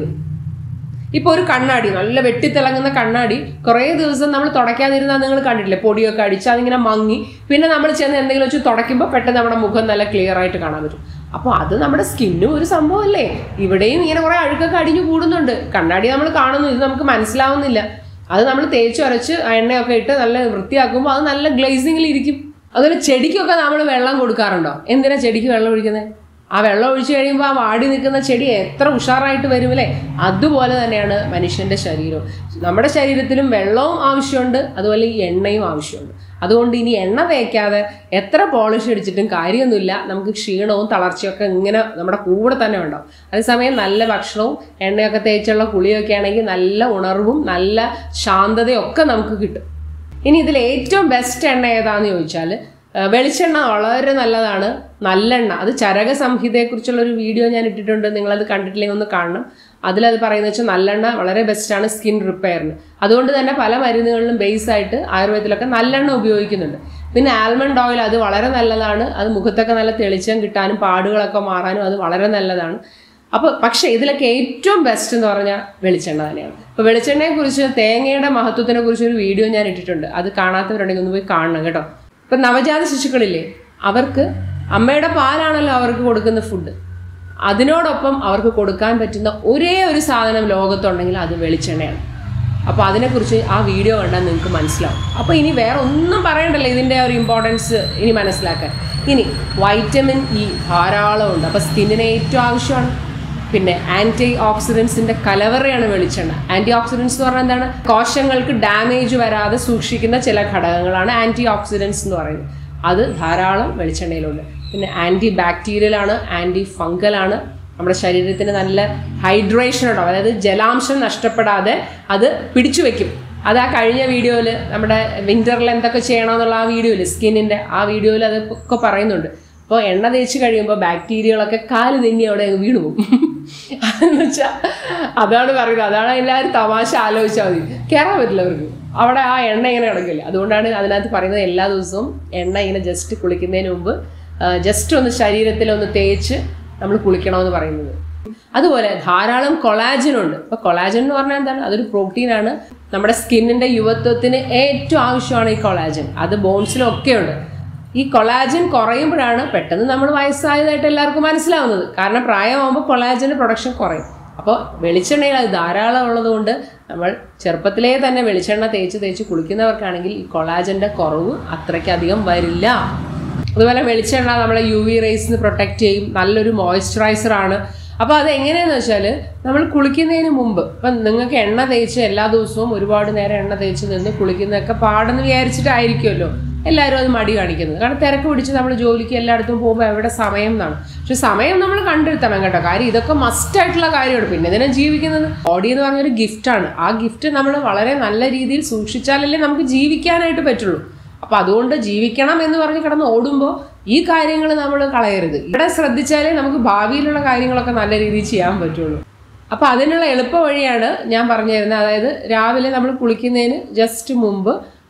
ഇപ്പോൾ ഒരു കണ്ണാടി നല്ല വെട്ടിത്തിളങ്ങുന്ന കണ്ണാടി കുറേ ദിവസം നമ്മൾ തുടയ്ക്കാതിരുന്നാൽ നിങ്ങൾ കണ്ടിട്ടില്ലേ പൊടിയൊക്കെ അടിച്ച് അതിങ്ങനെ മങ്ങി പിന്നെ നമ്മൾ ചെന്ന് എന്തെങ്കിലും വെച്ച് തുടയ്ക്കുമ്പോൾ പെട്ടെന്ന് നമ്മുടെ മുഖം നല്ല ക്ലിയർ ആയിട്ട് കാണാൻ പറ്റും അപ്പോൾ അത് നമ്മുടെ സ്കിന്നും ഒരു സംഭവമല്ലേ ഇവിടെയും ഇങ്ങനെ കുറേ അഴുക്കൊക്കെ അടിഞ്ഞു കൂടുന്നുണ്ട് കണ്ണാടി നമ്മൾ കാണുന്നു ഇത് നമുക്ക് മനസ്സിലാവുന്നില്ല അത് നമ്മൾ തേച്ച് അരച്ച് ആ എണ്ണയൊക്കെ ഇട്ട് നല്ല വൃത്തിയാക്കുമ്പോൾ അത് നല്ല ഗ്ലേസിങ്ങിൽ ഇരിക്കും അതുപോലെ ചെടിക്കൊക്കെ നമ്മൾ വെള്ളം കൊടുക്കാറുണ്ടോ എന്തിനാ ചെടിക്ക് വെള്ളം ഒഴിക്കുന്നത് ആ വെള്ളം ഒഴിച്ചു കഴിയുമ്പോൾ ആ വാടി നിൽക്കുന്ന ചെടി എത്ര ഉഷാറായിട്ട് വരും അല്ലേ അതുപോലെ തന്നെയാണ് മനുഷ്യന്റെ ശരീരവും നമ്മുടെ ശരീരത്തിലും വെള്ളവും ആവശ്യമുണ്ട് അതുപോലെ ഈ എണ്ണയും ആവശ്യമുണ്ട് അതുകൊണ്ട് ഇനി എണ്ണ തേക്കാതെ എത്ര പോളിഷ് അടിച്ചിട്ടും കാര്യമൊന്നുമില്ല നമുക്ക് ക്ഷീണവും തളർച്ചയൊക്കെ ഇങ്ങനെ നമ്മുടെ കൂടെ തന്നെ ഉണ്ടാവും അതേസമയം നല്ല ഭക്ഷണവും എണ്ണയൊക്കെ തേച്ചുള്ള കുളിയൊക്കെ ആണെങ്കിൽ നല്ല ഉണർവും നല്ല ശാന്തതയും ഒക്കെ നമുക്ക് കിട്ടും ഇനി ഇതിൽ ഏറ്റവും ബെസ്റ്റ് എണ്ണ ഏതാന്ന് ചോദിച്ചാൽ ആ, വെളിച്ചെണ്ണ വളരെ നല്ലതാണ് നല്ലെണ്ണ അത് ചരക സംഹിതയെക്കുറിച്ചുള്ള ഒരു വീഡിയോ ഞാൻ ഇട്ടിട്ടുണ്ട് നിങ്ങളത് കണ്ടിട്ടില്ലെങ്കിൽ ഒന്ന് കാണണം അതിലത് പറയുന്നത് വെച്ചാൽ നല്ലെണ്ണ വളരെ ബെസ്റ്റാണ് സ്കിൻ റിപ്പയറിന് അതുകൊണ്ട് തന്നെ പല മരുന്നുകളിലും ബേസ് ആയിട്ട് ആയുർവേദത്തിലൊക്കെ നല്ലെണ്ണ ഉപയോഗിക്കുന്നുണ്ട് പിന്നെ ആൽമണ്ട് ഓയിൽ അത് വളരെ നല്ലതാണ് അത് മുഖത്തൊക്കെ നല്ല തെളിച്ചം കിട്ടാനും പാടുകളൊക്കെ മാറാനും അത് വളരെ നല്ലതാണ് അപ്പോൾ പക്ഷേ ഇതിലൊക്കെ ഏറ്റവും ബെസ്റ്റ് എന്ന് പറഞ്ഞാൽ വെളിച്ചെണ്ണ തന്നെയാണ് അപ്പോൾ വെളിച്ചെണ്ണയെ കുറിച്ച് തേങ്ങയുടെ മഹത്വത്തിനെ കുറിച്ച് ഒരു വീഡിയോ ഞാൻ ഇട്ടിട്ടുണ്ട് അത് കാണാത്തവരുണ്ടെങ്കിൽ ഒന്ന് പോയി കാണണം കേട്ടോ ഇപ്പം നവജാത ശിശുക്കളില്ലേ അവർക്ക് അമ്മയുടെ പാലാണല്ലോ അവർക്ക് കൊടുക്കുന്ന ഫുഡ് അതിനോടൊപ്പം അവർക്ക് കൊടുക്കാൻ പറ്റുന്ന ഒരേ ഒരു സാധനം ലോകത്തുണ്ടെങ്കിൽ അത് വെളിച്ചെണ്ണയാണ് അപ്പോൾ അതിനെക്കുറിച്ച് ആ വീഡിയോ കണ്ടാൽ നിങ്ങൾക്ക് മനസ്സിലാവും അപ്പോൾ ഇനി വേറെ ഒന്നും പറയണ്ടല്ലോ ഇതിൻ്റെ ഒരു ഇമ്പോർട്ടൻസ് ഇനി മനസ്സിലാക്കാൻ ഇനി വൈറ്റമിൻ ഇ ധാരാളം ഉണ്ട് അപ്പോൾ സ്കിന്നിന് ഏറ്റവും ആവശ്യമാണ് പിന്നെ ആൻറ്റി ഓക്സിഡൻസിൻ്റെ കലവറയാണ് വെളിച്ചെണ്ണ ആൻറ്റി ഓക്സിഡൻസ് എന്ന് പറഞ്ഞാൽ എന്താണ് കോശങ്ങൾക്ക് ഡാമേജ് വരാതെ സൂക്ഷിക്കുന്ന ചില ഘടകങ്ങളാണ് ആൻറ്റി ഓക്സിഡൻസ് എന്ന് പറയുന്നത് അത് ധാരാളം വെളിച്ചെണ്ണയിലുണ്ട് പിന്നെ ആൻറ്റി ബാക്ടീരിയലാണ് ആൻറ്റി ഫംഗലാണ് നമ്മുടെ ശരീരത്തിന് നല്ല ഹൈഡ്രേഷൻ ഉണ്ടാവും അതായത് ജലാംശം നഷ്ടപ്പെടാതെ അത് പിടിച്ചു വെക്കും അത് ആ കഴിഞ്ഞ വീഡിയോയിൽ നമ്മുടെ വിൻ്ററിൽ എന്തൊക്കെ ചെയ്യണമെന്നുള്ള ആ വീഡിയോയിൽ സ്കിന്നിൻ്റെ ആ വീഡിയോയിൽ അത് ഒക്കെ പറയുന്നുണ്ട് അപ്പോൾ എണ്ണ തേച്ച് കഴിയുമ്പോൾ ബാക്ടീരിയകളൊക്കെ കാല് തെന്നി അവിടെ അങ്ങ് വീണു പോകും അതെന്ന് വെച്ചാൽ അതാണ് പറയുന്നത് അതാണ് എല്ലാവരും തമാശ ആലോചിച്ചാൽ മതി കയറാൻ പറ്റില്ല അവർക്ക് അവിടെ ആ എണ്ണ ഇങ്ങനെ കിടക്കില്ല അതുകൊണ്ടാണ് അതിനകത്ത് പറയുന്നത് എല്ലാ ദിവസവും എണ്ണ ഇങ്ങനെ ജസ്റ്റ് കുളിക്കുന്നതിന് മുമ്പ് ജസ്റ്റ് ഒന്ന് ശരീരത്തിൽ ഒന്ന് തേച്ച് നമ്മൾ കുളിക്കണമെന്ന് പറയുന്നത് അതുപോലെ ധാരാളം കൊളാജൻ ഉണ്ട് ഇപ്പൊ കൊളാജൻ എന്ന് പറഞ്ഞാൽ എന്താണ് അതൊരു പ്രോട്ടീനാണ് നമ്മുടെ സ്കിന്നിന്റെ യുവത്വത്തിന് ഏറ്റവും ആവശ്യമാണ് ഈ കൊളാജൻ അത് ബോൺസിലൊക്കെ ഉണ്ട് ഈ കൊളാജൻ കുറയുമ്പോഴാണ് പെട്ടെന്ന് നമ്മൾ വയസ്സായതായിട്ട് എല്ലാവർക്കും മനസ്സിലാവുന്നത് കാരണം പ്രായമാകുമ്പോൾ കൊളാജൻ്റെ പ്രൊഡക്ഷൻ കുറയും അപ്പോൾ വെളിച്ചെണ്ണയിൽ അത് ധാരാളം ഉള്ളതുകൊണ്ട് നമ്മൾ ചെറുപ്പത്തിലേ തന്നെ വെളിച്ചെണ്ണ തേച്ച് തേച്ച് കുളിക്കുന്നവർക്കാണെങ്കിൽ ഈ കൊളാജൻ്റെ കുറവ് അത്രയ്ക്കധികം വരില്ല അതുപോലെ വെളിച്ചെണ്ണ നമ്മളെ യു വി റേസിന് പ്രൊട്ടക്റ്റ് ചെയ്യും നല്ലൊരു മോയ്സ്ചറൈസർ ആണ് അപ്പോൾ അത് എങ്ങനെയാന്ന് വെച്ചാൽ നമ്മൾ കുളിക്കുന്നതിന് മുമ്പ് ഇപ്പം നിങ്ങൾക്ക് എണ്ണ തേച്ച് എല്ലാ ദിവസവും ഒരുപാട് നേരം എണ്ണ തേച്ച് നിന്ന് കുളിക്കുന്നതൊക്കെ പാടെന്ന് വിചാരിച്ചിട്ടായിരിക്കുമല്ലോ എല്ലാവരും അത് മടി കാണിക്കുന്നത് കാരണം തിരക്ക് പിടിച്ച് നമ്മൾ ജോലിക്ക് എല്ലായിടത്തും പോകുമ്പോൾ എവിടെ സമയം എന്നാണ് പക്ഷെ സമയം നമ്മൾ കണ്ടെടുത്തണം കേട്ടോ കാര്യം ഇതൊക്കെ മസ്റ്റ് ആയിട്ടുള്ള കാര്യമാണ് പിന്നെ ഇതിനെ ജീവിക്കുന്നത് ബോഡി എന്ന് പറഞ്ഞൊരു ഗിഫ്റ്റാണ് ആ ഗിഫ്റ്റ് നമ്മൾ വളരെ നല്ല രീതിയിൽ സൂക്ഷിച്ചാലല്ലേ നമുക്ക് ജീവിക്കാനായിട്ട് പറ്റുള്ളൂ അപ്പൊ അതുകൊണ്ട് ജീവിക്കണം എന്ന് പറഞ്ഞ് കിടന്ന് ഓടുമ്പോൾ ഈ കാര്യങ്ങൾ നമ്മൾ കളയരുത് ഇവിടെ ശ്രദ്ധിച്ചാലേ നമുക്ക് ഭാവിയിലുള്ള കാര്യങ്ങളൊക്കെ നല്ല രീതിയിൽ ചെയ്യാൻ പറ്റുള്ളൂ അപ്പൊ അതിനുള്ള എളുപ്പ വഴിയാണ് ഞാൻ പറഞ്ഞു തരുന്നത് അതായത് രാവിലെ നമ്മൾ കുളിക്കുന്നതിന് ജസ്റ്റ് മുമ്പ്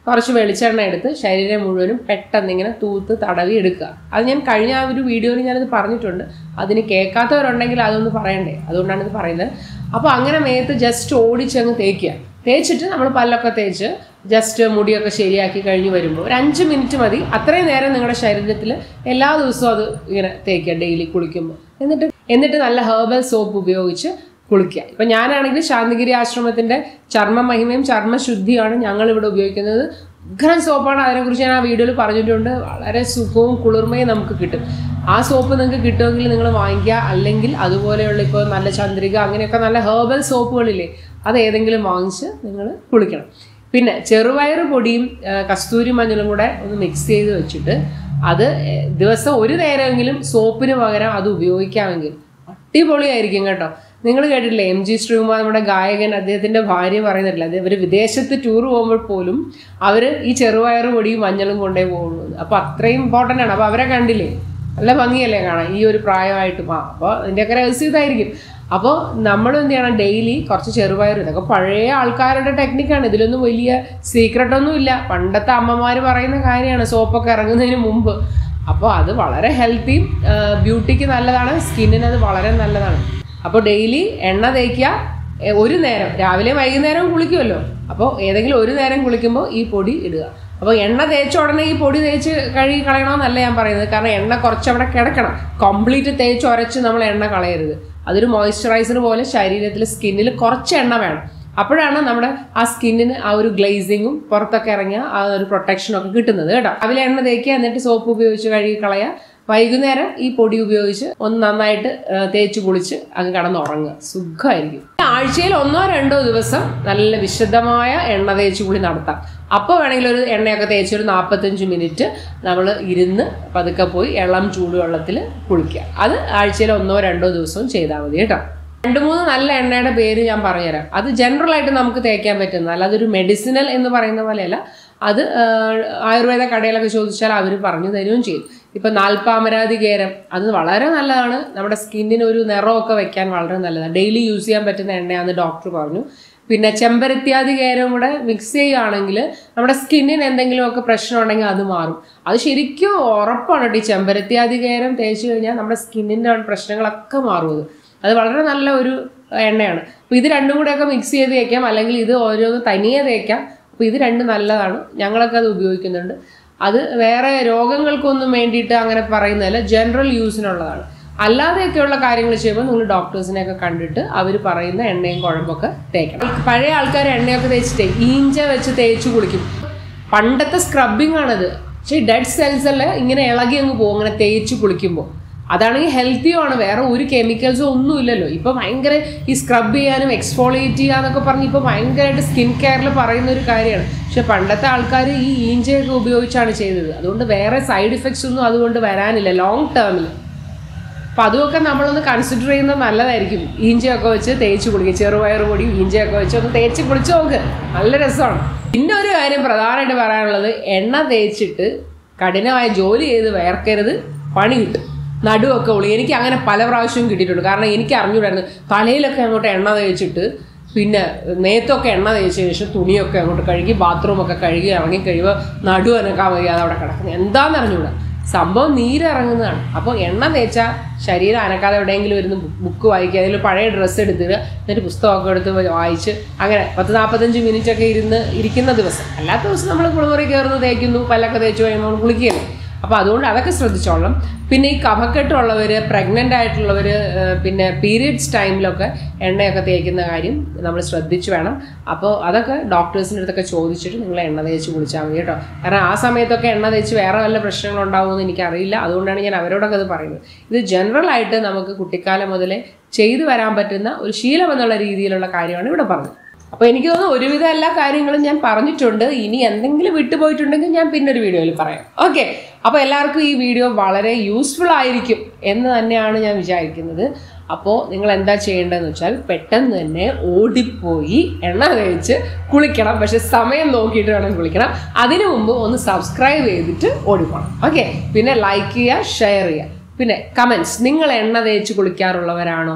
കുറച്ച് വെളിച്ചെണ്ണ എടുത്ത് ശരീരം മുഴുവനും പെട്ടെന്ന് ഇങ്ങനെ തൂത്ത് തടവി എടുക്കുക അത് ഞാൻ കഴിഞ്ഞ ആ ഒരു വീഡിയോയിൽ ഞാനത് പറഞ്ഞിട്ടുണ്ട് അതിന് കേൾക്കാത്തവരുണ്ടെങ്കിൽ അതൊന്ന് പറയണ്ടേ അതുകൊണ്ടാണ് ഇത് പറയുന്നത് അപ്പോൾ അങ്ങനെ മേത്ത് ജസ്റ്റ് ഓടിച്ചങ്ങ് തേക്കുക തേച്ചിട്ട് നമ്മൾ പല്ലൊക്കെ തേച്ച് ജസ്റ്റ് മുടിയൊക്കെ ശരിയാക്കി കഴിഞ്ഞ് വരുമ്പോൾ ഒരു അഞ്ച് മിനിറ്റ് മതി അത്രയും നേരം നിങ്ങളുടെ ശരീരത്തിൽ എല്ലാ ദിവസവും അത് ഇങ്ങനെ തേക്കുക ഡെയിലി കുളിക്കുമ്പോൾ എന്നിട്ട് എന്നിട്ട് നല്ല ഹെർബൽ സോപ്പ് ഉപയോഗിച്ച് കുളിക്കുക ഇപ്പം ഞാനാണെങ്കിൽ ശാന്തിഗിരി ആശ്രമത്തിൻ്റെ ചർമ്മ മഹിമയും ചർമ്മശുദ്ധിയാണ് ഞങ്ങൾ ഇവിടെ ഉപയോഗിക്കുന്നത് ഉഗ്രൻ സോപ്പാണ് അതിനെക്കുറിച്ച് ഞാൻ ആ വീഡിയോയിൽ പറഞ്ഞിട്ടുണ്ട് വളരെ സുഖവും കുളിർമയും നമുക്ക് കിട്ടും ആ സോപ്പ് നിങ്ങൾക്ക് കിട്ടുമെങ്കിൽ നിങ്ങൾ വാങ്ങിക്കുക അല്ലെങ്കിൽ അതുപോലെയുള്ള ഇപ്പോൾ നല്ല ചന്ദ്രിക അങ്ങനെയൊക്കെ നല്ല ഹെർബൽ സോപ്പുകളില്ലേ അത് ഏതെങ്കിലും വാങ്ങിച്ച് നിങ്ങൾ കുളിക്കണം പിന്നെ ചെറുപയർ പൊടിയും ആ, കസ്തൂരി മഞ്ഞളും കൂടെ ഒന്ന് മിക്സ് ചെയ്ത് വെച്ചിട്ട് അത് ഏ, ദിവസം ഒരു നേരമെങ്കിലും സോപ്പിന് പകരം അത് ഉപയോഗിക്കാമെങ്കിൽ അടിപൊളിയായിരിക്കും കേട്ടോ നിങ്ങൾ കേട്ടിട്ടില്ലേ എം ജി ശ്രീകുമാർ നമ്മുടെ ഗായകൻ അദ്ദേഹത്തിന്റെ ഭാര്യ പറയുന്നില്ല അത് ഇവർ വിദേശത്ത് ടൂർ പോകുമ്പോൾ പോലും അവർ ഈ ചെറുപയർ പൊടിയും മഞ്ഞളും കൊണ്ടേ പോകുള്ളൂ അപ്പോൾ അത്രയും ഇമ്പോർട്ടൻ്റ് ആണ് അപ്പോൾ അവരെ കണ്ടില്ലേ നല്ല ഭംഗിയല്ലേ കാണാൻ ഈ ഒരു പ്രായമായിട്ടും ആ അപ്പോൾ അതിൻ്റെയൊക്കെ രഹസ്യം ഇതായിരിക്കും അപ്പോൾ നമ്മൾ എന്ത് ചെയ്യണം ഡെയിലി കുറച്ച് ചെറുപയർ ഇതൊക്കെ പഴയ ആൾക്കാരുടെ ടെക്നിക്കാണ് ഇതിലൊന്നും വലിയ സീക്രട്ട് ഒന്നും ഇല്ല പണ്ടത്തെ അമ്മമാർ പറയുന്ന കാര്യമാണ് സോപ്പൊക്കെ ഇറങ്ങുന്നതിന് മുമ്പ് അപ്പോൾ അത് വളരെ ഹെൽത്തിയും ബ്യൂട്ടിക്ക് നല്ലതാണ് സ്കിന്നിന് അത് വളരെ നല്ലതാണ് അപ്പോൾ ഡെയിലി എണ്ണ തേക്കുക എ, ഒരു നേരം രാവിലെ വൈകുന്നേരം കുളിക്കുമല്ലോ അപ്പോൾ ഏതെങ്കിലും ഒരു നേരം കുളിക്കുമ്പോൾ ഈ പൊടി ഇടുക അപ്പോൾ എണ്ണ തേച്ച ഉടനെ ഈ പൊടി തേച്ച് കഴുകി കളയണമെന്നല്ല ഞാൻ പറയുന്നത് കാരണം എണ്ണ കുറച്ച് അവിടെ കിടക്കണം കംപ്ലീറ്റ് തേച്ച് ഉരച്ച് നമ്മൾ എണ്ണ കളയരുത് അതൊരു മോയ്സ്ചറൈസർ പോലെ ശരീരത്തിൽ സ്കിന്നിൽ കുറച്ച് എണ്ണ വേണം അപ്പോഴാണ് നമ്മുടെ ആ സ്കിന്നിന് ആ ഒരു ഗ്ലേസിങ്ങും പുറത്തൊക്കെ ഇറങ്ങിയ ആ ഒരു പ്രൊട്ടക്ഷനും ഒക്കെ കിട്ടുന്നത് കേട്ടോ രാവിലെ എണ്ണ തേക്കുക എന്നിട്ട് സോപ്പ് ഉപയോഗിച്ച് കഴുകി കളയുക വൈകുന്നേരം ഈ പൊടി ഉപയോഗിച്ച് ഒന്ന് നന്നായിട്ട് ആ, തേച്ച് കുളിച്ച് അങ്ങ് കിടന്നുറങ്ങുക സുഖമായിരിക്കും ആഴ്ചയിൽ ഒന്നോ രണ്ടോ ദിവസം നല്ല വിശുദ്ധമായ എണ്ണ തേച്ച് കുളി നടത്താം അപ്പോൾ വേണമെങ്കിൽ ഒരു എണ്ണയൊക്കെ തേച്ച് ഒരു നാൽപ്പത്തഞ്ച് മിനിറ്റ് നമ്മൾ ഇരുന്ന് പതുക്കെ പോയി ഇളം ചൂടുവെള്ളത്തിൽ കുളിക്കുക അത് ആഴ്ചയിൽ ഒന്നോ രണ്ടോ ദിവസവും ചെയ്താൽ മതി കേട്ടോ രണ്ട് മൂന്ന് നല്ല എണ്ണയുടെ പേര് ഞാൻ പറഞ്ഞുതരാം അത് ജനറൽ ആയിട്ട് നമുക്ക് തേക്കാൻ പറ്റുന്ന അല്ലാതെ ഒരു മെഡിസിനൽ എന്ന് പറയുന്ന പോലെയല്ല അത് ആ, ആയുർവേദ കടയിലൊക്കെ ചോദിച്ചാൽ അവർ പറഞ്ഞു തരുകയും ചെയ്യും ഇപ്പം നാൽപ്പാമരാതി കേരം അത് വളരെ നല്ലതാണ് നമ്മുടെ സ്കിന്നിന് ഒരു നിറമൊക്കെ വെക്കാൻ വളരെ നല്ലതാണ് ഡെയിലി യൂസ് ചെയ്യാൻ പറ്റുന്ന എണ്ണയാണെന്ന് ഡോക്ടർ പറഞ്ഞു പിന്നെ ചെമ്പരത്യാദി കേരം കൂടെ മിക്സ് ചെയ്യുകയാണെങ്കിൽ നമ്മുടെ സ്കിന്നിന് എന്തെങ്കിലുമൊക്കെ പ്രശ്നം ഉണ്ടെങ്കിൽ അത് മാറും അത് ശരിക്കും ഉറപ്പാണ് കേട്ടോ ഈ ചെമ്പരത്യാദി കേരം തേച്ച് കഴിഞ്ഞാൽ നമ്മുടെ സ്കിന്നിൻ്റെ പ്രശ്നങ്ങളൊക്കെ മാറും അത് അത് വളരെ നല്ല ഒരു എണ്ണയാണ് അപ്പോൾ ഇത് രണ്ടും കൂടെയൊക്കെ മിക്സ് ചെയ്ത് തേക്കാം അല്ലെങ്കിൽ ഇത് ഓരോന്ന് തനിയെ തേക്കാം അപ്പോൾ ഇത് രണ്ടും നല്ലതാണ് ഞങ്ങളൊക്കെ അത് ഉപയോഗിക്കുന്നുണ്ട് അത് വേറെ രോഗങ്ങൾക്കൊന്നും വേണ്ടിയിട്ട് അങ്ങനെ പറയുന്നതല്ല ജനറൽ യൂസിനുള്ളതാണ് അല്ലാതെയൊക്കെയുള്ള കാര്യങ്ങൾ ചെയ്യുമ്പോൾ നിങ്ങൾ ഡോക്ടേഴ്സിനെയൊക്കെ കണ്ടിട്ട് അവർ പറയുന്ന എണ്ണയും കുഴമ്പൊക്കെ തേക്കണം പഴയ ആൾക്കാർ എണ്ണയൊക്കെ തേച്ചിട്ടേ ഈഞ്ച വെച്ച് തേച്ച് കുളിക്കും പണ്ടത്തെ സ്ക്രബിംഗ് ആണത് പക്ഷേ ഡെഡ് സെൽസ് അല്ല ഇങ്ങനെ ഇളകി അങ്ങ് പോകും അങ്ങനെ തേച്ച് കുളിക്കുമ്പോൾ അതാണെങ്കിൽ ഹെൽത്തിയും ആണ് വേറെ ഒരു കെമിക്കൽസും ഒന്നും ഇല്ലല്ലോ ഇപ്പൊ ഭയങ്കര ഈ സ്ക്രബ് ചെയ്യാനും എക്സ്ഫോളിയേറ്റ് ചെയ്യാന്നൊക്കെ പറഞ്ഞ് ഇപ്പൊ ഭയങ്കരമായിട്ട് സ്കിൻ കെയറിൽ പറയുന്ന ഒരു കാര്യമാണ് പക്ഷെ പണ്ടത്തെ ആൾക്കാർ ഈ ഈഞ്ചയൊക്കെ ഉപയോഗിച്ചാണ് ചെയ്തത് അതുകൊണ്ട് വേറെ സൈഡ് ഇഫക്ട്സ് ഒന്നും അതുകൊണ്ട് വരാനില്ല ലോങ് ടേമിൽ അപ്പം അതുമൊക്കെ നമ്മളൊന്ന് കൺസിഡർ ചെയ്യുന്നത് നല്ലതായിരിക്കും ഈഞ്ചയൊക്കെ വെച്ച് തേച്ച് കുളിക്കുക ചെറുപയർ പൊടിയും ഈഞ്ചയൊക്കെ വെച്ച് ഒന്ന് തേച്ച് കുളിച്ച് നോക്ക് നല്ല രസമാണ് പിന്നെ ഒരു കാര്യം പ്രധാനമായിട്ട് പറയാനുള്ളത് എണ്ണ തേച്ചിട്ട് കഠിനമായ ജോലി ചെയ്ത് വേർക്കരുത് പണി കിട്ടും നടുവൊക്കെ ഉള്ളു എനിക്ക് അങ്ങനെ പല പ്രാവശ്യവും കിട്ടിയിട്ടുണ്ട് കാരണം എനിക്ക് അറിഞ്ഞൂടായിരുന്നു തലയിലൊക്കെ അങ്ങോട്ട് എണ്ണ തേച്ചിട്ട് പിന്നെ നേത്തൊക്കെ എണ്ണ തേച്ച ശേഷം തുണിയൊക്കെ അങ്ങോട്ട് കഴുകി ബാത്റൂമൊക്കെ കഴുകി ഇറങ്ങി കഴിയുമ്പോൾ നടു അനക്കാൻ വയ്യാതെ അവിടെ കിടക്കുന്നത് എന്താണെന്ന് അറിഞ്ഞൂടാ സംഭവം നീരിറങ്ങുന്നതാണ് അപ്പോൾ എണ്ണ തേച്ചാൽ ശരീരം അനക്കാതെ എവിടെയെങ്കിലും ഇരുന്ന് ബുക്ക് വായിക്കുക അതിൽ പഴയ ഡ്രസ്സ് എടുത്തിട്ട് എന്നിട്ട് പുസ്തകമൊക്കെ എടുത്ത് വായിച്ച് അങ്ങനെ പത്ത് നാൽപ്പത്തഞ്ച് മിനിറ്റ് ഒക്കെ ഇരുന്ന് ഇരിക്കുന്ന ദിവസം അല്ലാത്ത ദിവസം നമ്മൾ കുളിമുറി കയറുന്നു തേക്കുന്നു പല്ലൊക്കെ തേച്ച് കഴിയുമ്പോൾ നമ്മൾ കുളിക്കുകയല്ലേ അപ്പോൾ അതുകൊണ്ട് അതൊക്കെ ശ്രദ്ധിച്ചോളണം പിന്നെ ഈ കഫക്കെട്ടുള്ളവർ പ്രഗ്നൻ്റ് ആയിട്ടുള്ളവർ പിന്നെ പീരിയഡ്സ് ടൈമിലൊക്കെ എണ്ണയൊക്കെ തേക്കുന്ന കാര്യം നമ്മൾ ശ്രദ്ധിച്ചു വേണം അപ്പോൾ അതൊക്കെ ഡോക്ടേഴ്സിൻ്റെ അടുത്തൊക്കെ ചോദിച്ചിട്ട് നിങ്ങൾ എണ്ണ തേച്ച് കുളിച്ചാൽ മതി കേട്ടോ കാരണം ആ സമയത്തൊക്കെ എണ്ണ തേച്ച് വേറെ വല്ല പ്രശ്നങ്ങളുണ്ടാവുമെന്ന് എനിക്കറിയില്ല അതുകൊണ്ടാണ് ഞാൻ അവരോടൊക്കെ അത് പറയുന്നത് ഇത് ജനറൽ ആയിട്ട് നമുക്ക് കുട്ടിക്കാലം മുതലേ ചെയ്തു വരാൻ പറ്റുന്ന ഒരു ശീലം എന്നുള്ള രീതിയിലുള്ള കാര്യമാണ് ഇവിടെ പറഞ്ഞത് അപ്പോൾ എനിക്ക് തോന്നുന്നു ഒരുവിധ എല്ലാ കാര്യങ്ങളും ഞാൻ പറഞ്ഞിട്ടുണ്ട് ഇനി എന്തെങ്കിലും വിട്ടുപോയിട്ടുണ്ടെങ്കിൽ ഞാൻ പിന്നെ ഒരു വീഡിയോയിൽ പറയാം ഓക്കെ അപ്പോൾ എല്ലാവർക്കും ഈ വീഡിയോ വളരെ യൂസ്ഫുൾ ആയിരിക്കും എന്ന് തന്നെയാണ് ഞാൻ വിചാരിക്കുന്നത് അപ്പോൾ നിങ്ങൾ എന്താ ചെയ്യേണ്ടതെന്ന് വെച്ചാൽ പെട്ടെന്ന് തന്നെ ഓടിപ്പോയി എണ്ണ തേച്ച് കുളിക്കണം പക്ഷെ സമയം നോക്കിയിട്ട് വേണം കുളിക്കണം അതിനു മുമ്പ് ഒന്ന് സബ്സ്ക്രൈബ് ചെയ്തിട്ട് ഓടിപ്പോണം ഓക്കെ പിന്നെ ലൈക്ക് ചെയ്യുക ഷെയർ ചെയ്യുക പിന്നെ കമൻസ് നിങ്ങൾ എണ്ണ തേച്ച് കുളിക്കാറുള്ളവരാണോ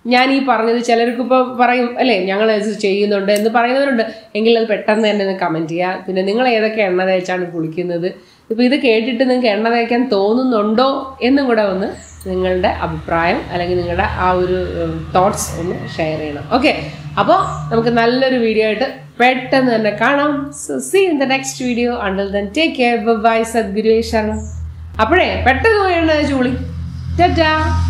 ഞാൻ ഈ പറഞ്ഞത് ചിലർക്ക് ഇപ്പോൾ പറയും അല്ലേ ഞങ്ങൾ ഇത് ചെയ്യുന്നുണ്ട് എന്ന് പറയുന്നവരുണ്ട് എങ്കിൽ അത് പെട്ടെന്ന് തന്നെ ഒന്ന് കമൻറ്റ് ചെയ്യുക പിന്നെ നിങ്ങൾ ഏതൊക്കെ എണ്ണ തേച്ചാണ് കുളിക്കുന്നത് ഇപ്പോൾ ഇത് കേട്ടിട്ട് നിങ്ങൾക്ക് എണ്ണ തേക്കാൻ തോന്നുന്നുണ്ടോ എന്നും കൂടെ ഒന്ന് നിങ്ങളുടെ അഭിപ്രായം അല്ലെങ്കിൽ നിങ്ങളുടെ ആ ഒരു തോട്ട്സ് ഒന്ന് ഷെയർ ചെയ്യണം ഓക്കെ അപ്പോൾ നമുക്ക് നല്ലൊരു വീഡിയോ ആയിട്ട് പെട്ടെന്ന് തന്നെ കാണാം so see in the next video until then take care bye Sadguru ശരണം അപ്പോഴേ പെട്ടെന്ന് പോയി എണ്ണ തേച്ച് കുളി ടാറ്റാ